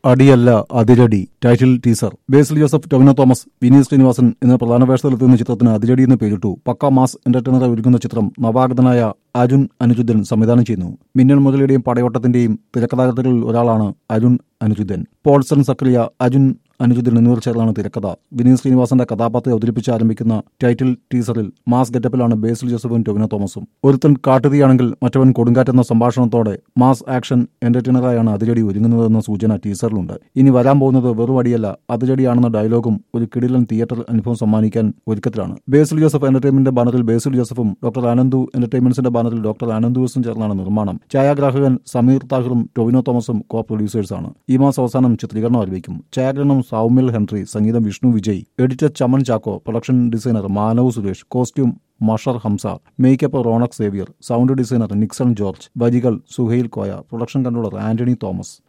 അടിയല്ല Athiradi title teaser Basil Joseph Tovino Thomas Vineeth Sreenivasan എന്ന പ്രധാന വേഷത്തിലെത്തുന്ന ചിത്രത്തിന് അതിരടി എന്ന് പേരിട്ടു പക്ക മാസ് എന്റർടൈനറെ ഒരുങ്ങുന്ന ചിത്രം നവാഗതനായ അരുൺ അനുജുദ്ധൻ സംവിധാനം ചെയ്യുന്നു മിന്നൽ മുതലയുടെയും പടയോട്ടത്തിന്റെയും തിരക്കഥാകൃത്തുകളിൽ ഒരാളാണ് അരുൺ അനുജുദ്ധൻ പോൾസൺ സക്രിയ അരുൺ അനുജുദ്ധൻ എന്നിവർ ചേർന്നാണ് തിരക്കഥ വിനീത് ശ്രീനിവാസന്റെ കഥാപാത്രത്തെ അവതരിപ്പിച്ച് ആരംഭിക്കുന്ന ടൈറ്റിൽ ടീസറിൽ മാസ് ഗെറ്റപ്പിലാണ് ബേസിൽ ജോസഫും ടൊവിനോ തോമസും ഒരുത്തൻ കാട്ടുതീയാണെങ്കിൽ മറ്റവൻ കൊടുങ്കാറ്റെന്ന സംഭാഷണത്തോടെ മാസ് ആക്ഷൻ എന്റർടൈനറായാണ് അതിരടി ഒരുങ്ങുന്നതെന്ന സൂചന ടീസറിലുണ്ട് ഇനി വരാൻ പോകുന്നത് വെറും അടിയല്ല അതിരടിയാണെന്ന ഡയലോഗും ഒരു കിടിലൻ തിയേറ്റർ അനുഭവം സമ്മാനിക്കാൻ ഒരുക്കത്തിലാണ് ബേസിൽ ജോസഫ് എന്റർടൈൻമെന്റിന്റെ ബാനറിൽ ബേസിൽ ജോസഫും ഡോക്ടർ ആനന്ദു എന്റർടൈൻമെന്റ്സിന്റെ ബാനറിൽ ഡോക്ടർ ആനന്ദുസും ചേർന്നാണ് നിർമ്മാണം ഛായാഗ്രാഹകൻ സമീർ താഹിറും ടൊവിനോ തോമസും കോ പ്രൊഡ്യൂസേഴ്സാണ് ഈ മാസം അവസാനം ചിത്രീകരണം ആരംഭിക്കും ഛായാഗ്രഹണം സൗമ്യൽ ഹെൻറി സംഗീതം Vishnu Vijay editor Chaman Chacko production designer Manav Suresh costume Mashar Hamza makeup Ronex Xavier sound designer Nixon George വരികൾ Suhail Koya production controller Antony Thomas